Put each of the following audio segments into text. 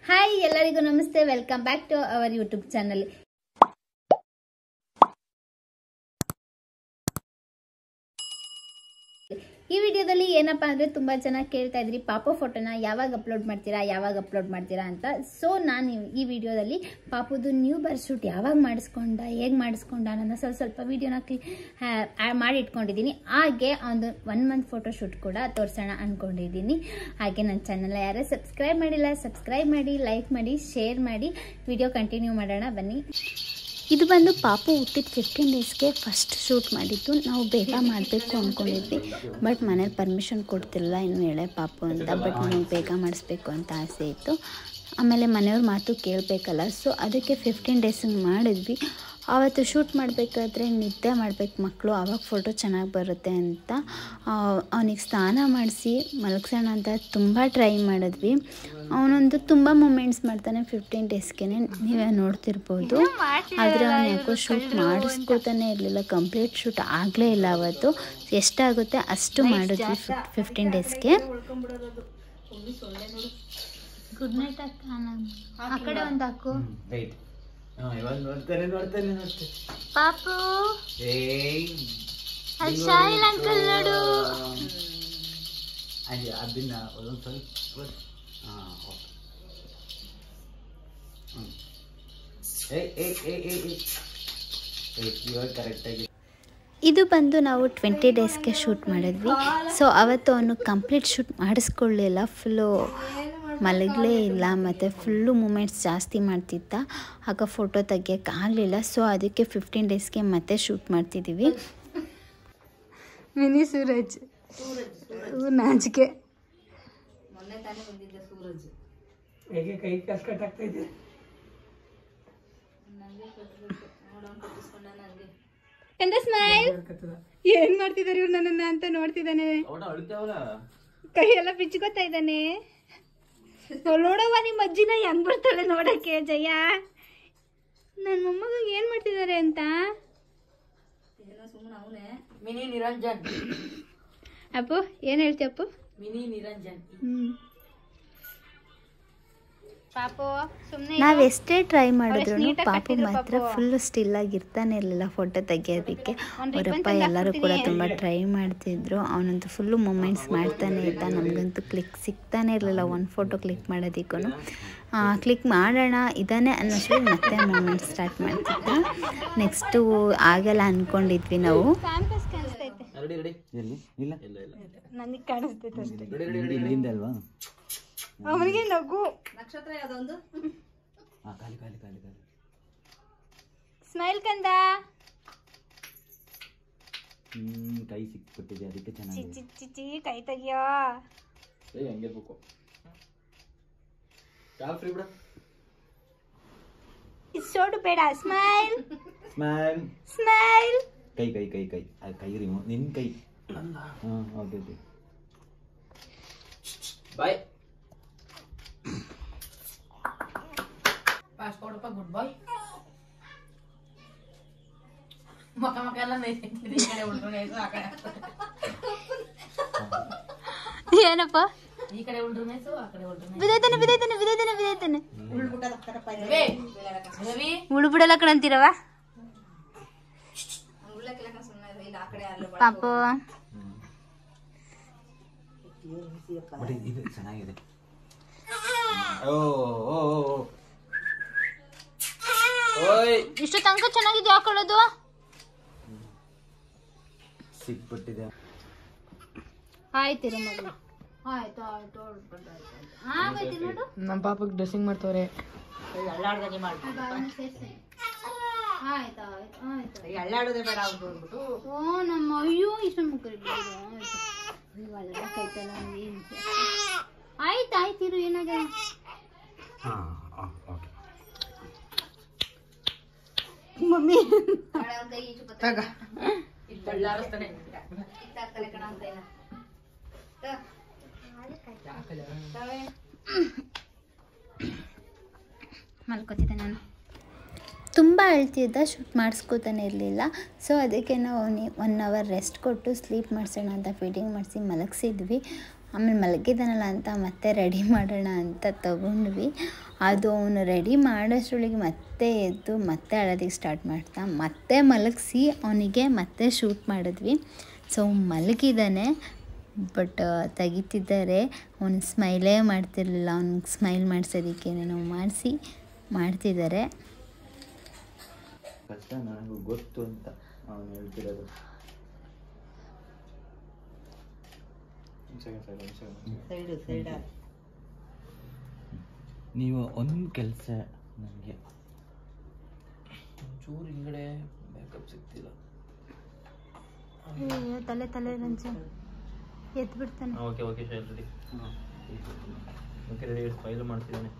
Hi ಎಲ್ಲರಿಗೂ ನಮಸ್ತೆ welcome back to our YouTube channel ಈ ವಿಡಿಯೋದಲ್ಲಿ ಏನಪ್ಪಾ ಅಂದ್ರೆ ತುಂಬಾ ಜನ ಕೇಳ್ತಾ ಇದ್ರಿ ಪಾಪು ಫೋಟೋನ ಯಾವಾಗ ಅಪ್ಲೋಡ್ ಮಾಡ್ತೀರಾ ಯಾವಾಗ ಅಪ್ಲೋಡ್ ಮಾಡ್ತೀರಾ ಅಂತ ಸೊ ನಾನು ಈ ವಿಡಿಯೋದಲ್ಲಿ ಪಾಪುದು ನ್ಯೂ ಬರ್ತ್ ಶೂಟ್ ಯಾವಾಗ ಮಾಡಿಸ್ಕೊಂಡ ಹೇಗೆ ಮಾಡಿಸ್ಕೊಂಡ ಅನ್ನೋ ಸ್ವಲ್ಪ ಸ್ವಲ್ಪ ವಿಡಿಯೋನ ಮಾಡಿ ಇಟ್ಕೊಂಡಿದ್ದೀನಿ ಹಾಗೆ ಒಂದು ಒನ್ ಮಂತ್ ಫೋಟೋ ಶೂಟ್ ಕೂಡ ತೋರಿಸೋಣ ಅಂದ್ಕೊಂಡಿದ್ದೀನಿ ಹಾಗೆ ನನ್ನ ಚಾನಲ್ ಯಾರೇ ಸಬ್ಸ್ಕ್ರೈಬ್ ಮಾಡಿಲ್ಲ ಸಬ್ಸ್ಕ್ರೈಬ್ ಮಾಡಿ ಲೈಕ್ ಮಾಡಿ ಶೇರ್ ಮಾಡಿ ವಿಡಿಯೋ ಕಂಟಿನ್ಯೂ ಮಾಡೋಣ ಬನ್ನಿ ಇದು ಬಂದು ಪಾಪು ಹುಟ್ಟಿದ ಫಿಫ್ಟೀನ್ ಡೇಸ್ಗೆ ಫಸ್ಟ್ ಶೂಟ್ ಮಾಡಿದ್ದು ನಾವು ಬೇಗ ಮಾಡಬೇಕು ಅಂದ್ಕೊಂಡಿದ್ವಿ ಬಟ್ ಮನೇಲಿ ಪರ್ಮಿಷನ್ ಕೊಡ್ತಿರಲಿಲ್ಲ ಇನ್ನು ಎಳೆ ಪಾಪು ಅಂತ ಬಟ್ ನಮಗೆ ಬೇಗ ಮಾಡಿಸ್ಬೇಕು ಅಂತ ಆಸೆ ಇತ್ತು ಆಮೇಲೆ ಮನೆಯವ್ರ ಮಾತು ಕೇಳಬೇಕಲ್ಲ ಸೊ ಅದಕ್ಕೆ ಫಿಫ್ಟೀನ್ ಡೇಸಿಗೆ ಮಾಡಿದ್ವಿ ಆವತ್ತು ಶೂಟ್ ಮಾಡಬೇಕಾದ್ರೆ ನಿದ್ದೆ ಮಾಡಬೇಕು ಮಕ್ಕಳು ಆವಾಗ ಫೋಟೋ ಚೆನ್ನಾಗಿ ಬರುತ್ತೆ ಅಂತ ಅವನಿಗೆ ಸ್ನಾನ ಮಾಡಿಸಿ ಮಲಗ್ಸೋಣ ಅಂತ ತುಂಬ ಟ್ರೈ ಮಾಡಿದ್ವಿ ಅವನೊಂದು ತುಂಬ ಮೂಮೆಂಟ್ಸ್ ಮಾಡ್ತಾನೆ ಫಿಫ್ಟೀನ್ ಡೇಸ್ಗೆ ನೀವೇ ನೋಡ್ತಿರ್ಬೋದು ಆದರೆ ಅವನು ಯಾಕೋ ಶೂಟ್ ಮಾಡಿಸ್ಕೋತಾನೆ ಇರಲಿಲ್ಲ ಕಂಪ್ಲೀಟ್ ಶೂಟ್ ಆಗಲೇ ಇಲ್ಲ ಅವತ್ತು ಎಷ್ಟಾಗುತ್ತೆ ಅಷ್ಟು ಮಾಡಿದ್ವಿ ಫಿಫ್ಟೀನ್ ಡೇಸ್ಗೆ ಗುಡ್ ನೈಟ್ ಅಕ್ಕ ಆ ಕಡೆ ಒಂದು ಹಾಕು ರೈಟ್ ಹಾ ಇವಾಗ ನೋಡ್ತಾನೆ ನೋಡ್ತಾನೆ ನೋಡ್ತಾನೆ ಪಾಪು ಏಯ್ ಅಲ್ಲಿ ಶಾಹಿಲ್ ಅಂಕಲ್ ನೋಡು ಅಯ್ಯ ಅದನ್ನ ಒಂದೊಂದು ಸ್ವಲ್ಪ ಹಾ ಓಕೆ ಹ್ಞೂ ಏಯ್ ಏಯ್ ಏಯ್ ಏಯ್ ಏಯ್ ಏಯ್ ಇವಾಗ ಕರೆಕ್ಟಾಗಿ ಇದು ಬಂದು ನಾವು ಟ್ವೆಂಟಿ ಡೇಸ್ಗೆ ಶೂಟ್ ಮಾಡಿದ್ವಿ ಸೊ ಅವತ್ತು ಅವನು ಕಂಪ್ಲೀಟ್ ಶೂಟ್ ಮಾಡಿಸ್ಕೊಳ್ಳಿಲ್ಲ ಫುಲ್ಲು ಮಲಗಲೇ ಇಲ್ಲ ಮತ್ತು ಫುಲ್ಲು ಮೂಮೆಂಟ್ಸ್ ಜಾಸ್ತಿ ಮಾಡ್ತಿದ್ದ ಆಗ ಫೋಟೋ ತೆಗಿಯೋಕ್ಕಾಗಲಿಲ್ಲ ಸೊ ಅದಕ್ಕೆ ಫಿಫ್ಟೀನ್ ಡೇಸ್ಗೆ ಮತ್ತೆ ಶೂಟ್ ಮಾಡ್ತಿದ್ದೀವಿ ಮಿನಿ ಸೂರಜ್ ನಾಚಿಕೆ ಹೇಗೆ ಕೈ ಕಾಲು ಕಟ್ಟಾಗ್ತಾ ಇದೆ ಎಂತ ಸ್ಮೈಲ್ ಏನ್ ಮಾಡ್ತಿದಾರೆ ಇವ್ರು ನನ್ನನ್ನ ಅಂತ ನೋಡ್ತಿದ್ದಾನೆ ಅವನ ಅಳ್ತಾವಲ್ಲ ಕೈ ಎಲ್ಲ ಬಿಚ್ಕೋತಾ ಇದ್ದಾನೆ ನೋಡವ್ವ ನಿಮ್ಮ ಅಜ್ಜಿನ ಹೆಂಗ್ ಬರ್ತಾಳೆ ನೋಡಕ್ಕೆ ಜಯ ನನ್ನ ಮೊಮ್ಮಗ ಏನ್ ಮಾಡ್ತಿದ್ದಾರೆ ಅಂತ ಮಿನಿ ನಿರಂಜನ್ ಅಪ್ಪು ಏನ್ ಹೇಳ್ತಿ ಅಪ್ಪು ಮಿನಿ ನಿರಂಜನ್ ಹ್ಮ್ ಪಾಪು ಸುಮ್ಮನೆ ನಾವು ಎಷ್ಟೇ ಟ್ರೈ ಮಾಡಿದ್ರು ಪಾಪು ಮಾತ್ರ ಫುಲ್ ಸ್ಟಿಲ್ ಆಗಿ ಇರ್ತಾನೆ ಇರಲಿಲ್ಲ ಫೋಟೋ ತೆಗಿಯೋದಕ್ಕೆ ಅವರಪ್ಪ ಎಲ್ಲರೂ ಕೂಡ ತುಂಬ ಟ್ರೈ ಮಾಡ್ತಿದ್ರು ಅವನಂತೂ ಫುಲ್ಲು ಮೂಮೆಂಟ್ಸ್ ಮಾಡ್ತಾನೆ ಇದ್ದ ನಮಗಂತೂ ಕ್ಲಿಕ್ ಸಿಗ್ತಾನೆ ಇರಲಿಲ್ಲ ಒಂದು ಫೋಟೋ ಕ್ಲಿಕ್ ಮಾಡೋದಕ್ಕೂ ಕ್ಲಿಕ್ ಮಾಡೋಣ ಇದಾನೆ ಅನ್ನೋಷ್ಟು ಮತ್ತೆ ಮೂಮೆಂಟ್ ಸ್ಟಾರ್ಟ್ ಮಾಡ್ತಿದ್ದ ನೆಕ್ಸ್ಟು ಆಗಲ್ಲ ಅಂದ್ಕೊಂಡಿದ್ವಿ ನಾವು ರೆಡಿ ರೆಡಿ ಎಲ್ಲಿ ಇಲ್ಲ ಇಲ್ಲ ಇಲ್ಲ ನನಗೆ ಕಾಣಿಸ್ತೈತೆ ಅಷ್ಟೇ ರೆಡಿ ರೆಡಿ ರೆಡಿ ಇಲ್ಲಿಂದ ಅಲ್ವಾ ಅವನಿಗೆ ನಗು ಹಾ ಖಾಲಿ ಖಾಲಿ ಖಾಲಿ ಖಾಲಿ ಸ್ಮೈಲ್ ಕಂದ ಹ್ಮ್ ಕೈ ಸಿಕ್ಬಿಟ್ಟಿದೆ ಅದಕ್ಕೆ ಚೆನ್ನಾಗಿದೆ ಚಿಚ್ಚಿ ಚಿಚ್ಚಿ ಕೈ ತೆಗಿಯೋ ಏಯ್ ಹಂಗಿರ್ಬೇಕು ಯಾವ ಫ್ರೀ ಬಿಡ ಸೋಡು ಬೇಡ ಸ್ಮೈಲ್ ಸ್ಮೈಲ್ ಸ್ಮೈಲ್ ಕೈ ಕೈ ಕೈ ಕೈ ಆ ಕೈ ರಿಮೂವ್ ನಿನ್ ಕೈ ಹಾಂ ಓಕೆ ಓಕೆ ಬಾಯ್ ಪಾಸ್ ಕೊಡಪ್ಪ ಗುಡ್ ಬಾಯ್ ಮಕ ಮಕ ಎಲ್ಲ ನೈತಿದೆ ಈ ಕಡೆ ಉಳ್ರು ನೈಸು ಆ ಕಡೆ ಏನಪ್ಪ ಈ ಕಡೆ ಉಳ್ರು ನೈಸು ಆ ಕಡೆ ಉಳ್ರು ನೈಸು ಬಿದೈತಾನೆ ಬಿದೈತಾನೆ ಬಿದೈತಾನೆ ಬಿದೈತಾನೆ ರವಿ ರವಿ ಉಳ್ಬಿಡಲ್ಲ ಕಣಂತೀರವ ಪಾಪು ಬಟ್ ಇದು ಚೆನ್ನಾಗಿದೆ ಓ ಓ ಓ, ಓ. ಓಯ್ ಇಷ್ಟು ತನಕ ಚೆನ್ನಾಗಿದೆ ಹಾಕೊಳ್ಳೋದು ಸಿಕ್ಬಿಟ್ಟಿದೆ ಆಯ್ತಿರ ಮಗಳು ಆಯ್ತು ಆಯ್ತು ಆಗೈತಿ ನೋಡು ನಮ್ಮ ಪಾಪಕ್ಕೆ ಡ್ರೆಸ್ಸಿಂಗ್ ಮಾಡ್ತವ್ರೆ ಆಯ್ತು ಆಯ್ತು ಆಯ್ತು ಎಳ್ಳಾಡೋದೇ ಬೇಡ ಅವ್ರು ಅಂದ್ಬಿಟ್ಟು ಓ ನಮ್ಮ ಅಯ್ಯೋ ಇಷ್ಟು ಮುಗ್ಗರಿ ಇವೆಲ್ಲ ಕೈತಲ್ಲ ಆಯ್ತು ಆಯ್ತು ಇರು ಏನಾಗ ಹಾಂ ಓಕೆ ಮಮ್ಮಿ ತಗ ಎಳ್ಳಾಡಿಸ್ತಾನೆ ಮಲ್ಕೋತಿದ್ದೆ ನಾನು ತುಂಬ ಅಳ್ತಿದ್ದ ಶೂಟ್ ಮಾಡಿಸ್ಕೋತಾನೆ ಇರಲಿಲ್ಲ ಸೊ ಅದಕ್ಕೆ ನಾವು ಒನ್ ಅವರ್ ರೆಸ್ಟ್ ಕೊಟ್ಟು ಸ್ಲೀಪ್ ಮಾಡಿಸೋಣ ಅಂತ ಫೀಡಿಂಗ್ ಮಾಡಿಸಿ ಮಲಗಿಸಿದ್ವಿ ಆಮೇಲೆ ಮಲಗಿದಾನಲ್ಲ ಅಂತ ಮತ್ತೆ ರೆಡಿ ಮಾಡೋಣ ಅಂತ ತಗೊಂಡ್ವಿ ಅದು ಅವನು ರೆಡಿ ಮಾಡೋಷ್ಟ್ರೊಳಗೆ ಮತ್ತೆ ಎದ್ದು ಮತ್ತೆ ಅಳೋದಕ್ಕೆ ಸ್ಟಾರ್ಟ್ ಮಾಡ್ತಾ ಮತ್ತೆ ಮಲಗಿಸಿ ಅವನಿಗೆ ಮತ್ತೆ ಶೂಟ್ ಮಾಡಿದ್ವಿ ಸೊ ಮಲಗಿದ್ದಾನೆ ಬಟ್ ತೆಗಿತಿದ್ದಾರೆ ಅವನು ಸ್ಮೈಲೇ ಮಾಡ್ತಿರ್ಲಿಲ್ಲ ಅವ್ನಿಗೆ ಸ್ಮೈಲ್ ಮಾಡಿಸೋದಕ್ಕೆ ನಾವು ಮಾಡಿಸಿ ಮಾಡ್ತಿದ್ದಾರೆ ಕಷ್ಟ ನನಗೂ ಗೊತ್ತು ಅಂತ ಅವನು ಹೇಳ್ತಿರೋದು ಸೈಡು ಸೈಡ ನೀವು ಒಂದು ಕೆಲಸ ನನಗೆ ಚೂರು ಹಿಂಗಡೆ ಮೇಕಪ್ ಸಿಗ್ತಿಲ್ಲ ತಲೆ ತಲೆ ರಂಚ ಎದ್ದು ಬಿಡ್ತಾನೆ ಓಕೆ ಓಕೆ ಶೈಲ್ ರೆಡಿ ಓಕೆ ರೆಡಿ ಸ್ಮೈಲ್ ಮಾಡ್ತಿದ್ದಾನೆ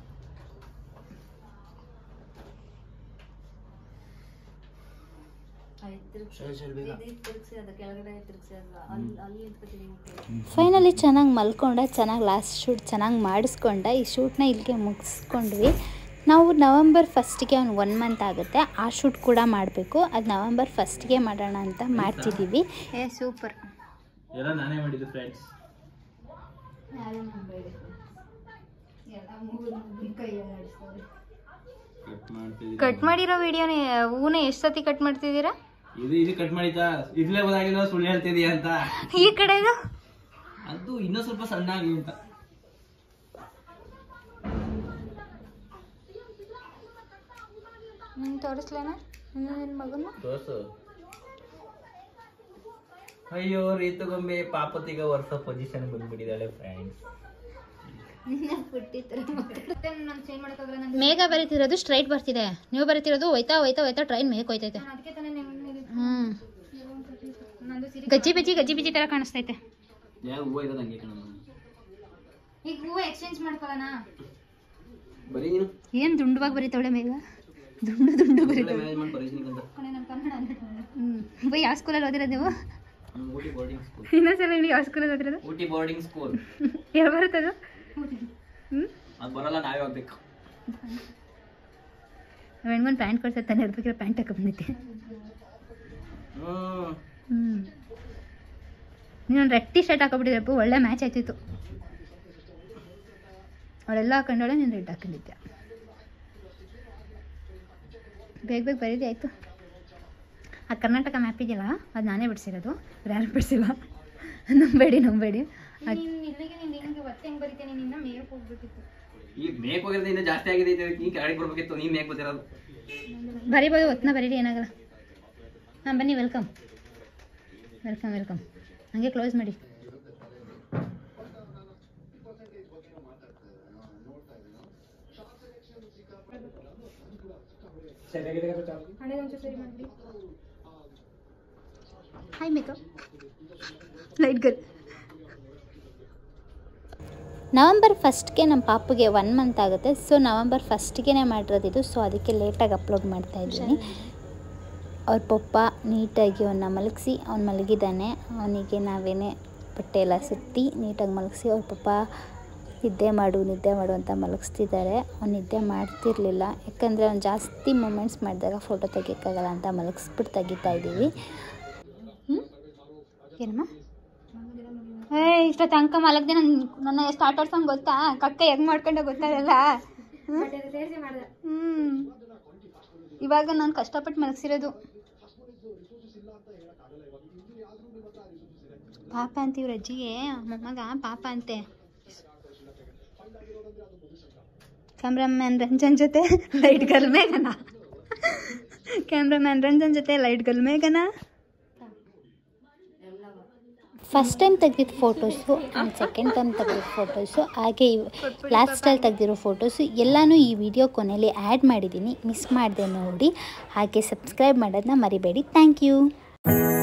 ಫೈನಲಿ ಚೆನ್ನಾಗಿ ಮಲ್ಕೊಂಡ ಚೆನ್ನಾಗಿ ಲಾಸ್ಟ್ ಶೂಟ್ ಚೆನ್ನಾಗಿ ಮಾಡಿಸ್ಕೊಂಡ ಈ ಶೂಟ್ನ ಇಲ್ಲಿಗೆ ಮುಗಿಸ್ಕೊಂಡ್ವಿ ನಾವು ನವಂಬರ್ ಫಸ್ಟಿಗೆ ಒಂದು ಒನ್ ಮಂತ್ ಆಗುತ್ತೆ ಆ ಶೂಟ್ ಕೂಡ ಮಾಡಬೇಕು ಅದು ನವಂಬರ್ ಫಸ್ಟಿಗೆ ಮಾಡೋಣ ಅಂತ ಮಾಡ್ತಿದ್ದೀವಿ ಏ ಸೂಪರ್ ಎಲ್ಲ ನಾನೇ ಮಾಡಿದ್ದು ಫ್ರೆಂಡ್ಸ್ ಕಟ್ ಮಾಡ್ತಿದ್ದೀನಿ ಕಟ್ ಮಾಡಿರೋ ವಿಡಿಯೋನೇ ಹೂನೇ ಎಷ್ಟು ಸತಿ ಕಟ್ ಮಾಡ್ತಿದ್ದೀರಾ ಇದು ಇದು ಕಟ್ ಮಾಡಿತಾ ಇರ್ಲೇ ಗೊತ್ತಾಗಿಲ್ಲ ಸುಳ್ಳು ಹೇಳ್ತಿದೀಯ ಅಂತ ಈ ಕಡೆದು ಅದು ಇನ್ನೂ ಸ್ವಲ್ಪ ಸಣ್ಣ ಆಗಿ ಅಂತ ನಿಂಗೆ ತೋರಿಸ್ಲೇನ ನಿನ್ನ ಮಗನ ತೋರ್ಸು ಅಯ್ಯೋ ರೀತು ಗೊಂಬೆ ಪಾಪತಿಗ ವರ್ಷ ಪೊಸಿಷನ್ ಬಂದ್ಬಿಟ್ಟಿದ್ದಾಳೆ ಫ್ರೆಂಡ್ಸ್ ಮೇಘ ಬರೀತಿರೋದು ಸ್ಟ್ರೈಟ್ ಬರ್ತಿದೆ ನೀವು ಬರೀತಿರೋದು ಹೋಯ್ತಾ ಹೋಯ್ತಾ ಹೋಯ್ತಾ ಟ್ರೈನ್ ಮೇಘ ಹೋಯ್ತೈತೆ ಹ್ಮ್ ಗಜ್ಜಿ ಬಜ್ಜಿ ಗಜ್ಜಿ ಬಿಜ್ಜಿ ತರ ಕಾಣಿಸ್ತೈತೆ ಯಾವ ಹೂವ ಇರೋದು ಹಂಗೆ ಕಣ ಈಗ ಹೂವು ಎಕ್ಸ್ಚೇಂಜ್ ಮಾಡ್ಕೊಳ್ಳೋಣ ಬರೀ ನೀನು ಏನ್ ದುಂಡವಾಗಿ ಬರೀತಾವಳೆ ಮೇಘ ದುಂಡು ದುಂಡು ಬರೀತಾವಳೆ ಮ್ಯಾನೇಜ್ಮೆಂಟ್ ಬರೀತೀನಿ ಅಂತ ಹ್ಮ್ ಬೈ ಯಾವ ಸ್ಕೂಲಲ್ಲಿ ಓದಿರೋದು ನೀವು ಹ್ಮ್, ಊಟಿ ಬೋರ್ಡಿಂಗ್ ಸ್ಕೂಲ್ ಇನ್ನೊಂದ್ಸಲ ಹೇಳಿ ಯಾವ ಸ್ಕೂಲಲ್ಲಿ ಓದಿರೋದು ಊಟಿ ಬೋರ್ಡಿಂಗ್ ಸ್ಕೂಲ್ ಯಾವ ಬರುತ್ತದು ಹ್ಮ್ ಅದು ಬರಲ್ಲ ನಾವೇ ಹೋಗ್ಬೇಕು ಹೆಣ್ಗೊಂದು ಪ್ಯಾಂಟ್ ಕೊಡ್ಸತ್ತೆ ತಾನೆ ಇರ್ಬೇಕಿರೋ ಪ್ಯಾಂಟ್ ಹಾಕೊಂಡ್ಬಂದಿದ್ದೆ ಹ್ಮ್ ಹ್ಮ್ ನೀನೊಂದು ರೆಡ್ ಶರ್ಟ್ ಹಾಕೊಬಿಟ್ಟಿದ್ರಪ್ಪ ಒಳ್ಳೆ ಮ್ಯಾಚ್ ಆಯ್ತಿತ್ತು ಅವಳೆಲ್ಲ ಹಾಕೊಂಡವಳೆ ನೀನು ರೆಡ್ ಹಾಕೊಂಡಿದ್ದೆ ಬೇಗ ಬೇಗ ಬರೀದಿ ಆಯಿತು ಆ ಕರ್ನಾಟಕ ಮ್ಯಾಪ್ ಇದೆಯಲ್ಲ ಅದು ನಾನೇ ಬಿಡಿಸಿರೋದು ಯಾರು ಬಿಡಿಸಿಲ್ಲ ನಂಬೇಡಿ ನಂಬೇಡಿ ಈಗ ಮೇಕ್ ಹೋಗಿರೋದು ಇನ್ನೂ ಜಾಸ್ತಿ ಆಗಿದೆ ನೀನ್ ಕೆಳಗೆ ಬರ್ಬೇಕಿತ್ತು ನೀನ್ ಮೇಕ್ ಬರ್ತಿರೋದು ಬರಿಬೋದು ಒತ್ತನ ಬರೀರಿ ಏನಾಗಲ್ಲ ಹಾಂ ಬನ್ನಿ ವೆಲ್ಕಮ್ ವೆಲ್ಕಮ್ ವೆಲ್ಕಮ್ ಹಾಗೆ ಕ್ಲೋಸ್ ಮಾಡಿ hi makeup light girl November ಫಸ್ಟ್ಗೆ ನಮ್ಮ ಪಾಪುಗೆ ಒನ್ ಮಂತ್ ಆಗುತ್ತೆ ಸೊ ನವಂಬರ್ ಫಸ್ಟ್ಗೆ ಮಾಡಿರೋದಿದು ಸೊ ಅದಕ್ಕೆ ಲೇಟಾಗಿ ಅಪ್ಲೋಡ್ ಮಾಡ್ತಾ ಇದ್ದೀನಿ ಅವ್ರ ಪಪ್ಪ ನೀಟಾಗಿ ಅವನ್ನ ಮಲಗಿಸಿ ಅವ್ನು ಮಲಗಿದ್ದಾನೆ ಅವನಿಗೆ ನಾವೇನೇ ಬಟ್ಟೆ ಎಲ್ಲ ಸುತ್ತಿ ನೀಟಾಗಿ ಮಲಗಿಸಿ ಅವ್ರ ಪಪ್ಪ ನಿದ್ದೆ ಮಾಡು ನಿದ್ದೆ ಮಾಡು ಅಂತ ಮಲಗಿಸ್ತಿದ್ದಾರೆ ಅವ್ನು ನಿದ್ದೆ ಮಾಡ್ತಿರ್ಲಿಲ್ಲ ಯಾಕಂದರೆ ಅವ್ನು ಜಾಸ್ತಿ ಮೂಮೆಂಟ್ಸ್ ಮಾಡಿದಾಗ ಫೋಟೋ ತೆಗಿಯೋಕ್ಕಾಗಲ್ಲ ಅಂತ ಮಲಗಿಸ್ಬಿಟ್ಟು ತೆಗಿತಾ ಇದ್ದೀವಿ ಹ್ಞೂ ಏನಮ್ಮ ಏ ಇಷ್ಟೊತ್ತು ಅಂಕ ಮಲಗ್ದೆ ನನ್ನ ನನ್ನ ಎಷ್ಟು ಆಟ ಆಡ್ಸಂಗೆ ಗೊತ್ತಾ ಕಕ್ಕ ಹೆಂಗ್ ಮಾಡ್ಕೊಂಡೆ ಗೊತ್ತಾಗಲ್ಲ ಹ್ಮ್ ಇವಾಗ ನಾನು ಕಷ್ಟಪಟ್ಟು ಮಲಗಿಸಿರೋದು ಪಾಪ ಅಂತ ಇವ್ರ ಅಜ್ಜಿಗೆ ಮೊಮ್ಮಗ ಪಾಪ ಅಂತೆ ಕ್ಯಾಮ್ರಾಮ್ಯಾನ್ ರಂಜನ್ ಜೊತೆ ಲೈಟ್ ಗರ್ಲ್ ಮೇಘನ ಕ್ಯಾಮ್ರಾಮ್ಯಾನ್ ರಂಜನ್ ಜೊತೆ ಲೈಟ್ ಗರ್ಲ್ ಮೇಘನ ಫಸ್ಟ್ ಟೈಮ್ ತೆಗ್ದಿದ್ದ ಫೋಟೋಸು ಆ್ಯಂಡ್ ಸೆಕೆಂಡ್ ಟೈಮ್ ತೆಗ್ದಿದ್ದ ಫೋಟೋಸು ಹಾಗೆ ಲಾಸ್ಟಲ್ಲಿ ತೆಗ್ದಿರೋ ಫೋಟೋಸು ಎಲ್ಲನೂ ಈ ವಿಡಿಯೋ ಕೊನೆಯಲ್ಲಿ ಆ್ಯಡ್ ಮಾಡಿದ್ದೀನಿ ಮಿಸ್ ಮಾಡಿದೆ ನೋಡಿ ಹಾಗೆ ಸಬ್ಸ್ಕ್ರೈಬ್ ಮಾಡೋದನ್ನ ಮರಿಬೇಡಿ ಥ್ಯಾಂಕ್ ಯು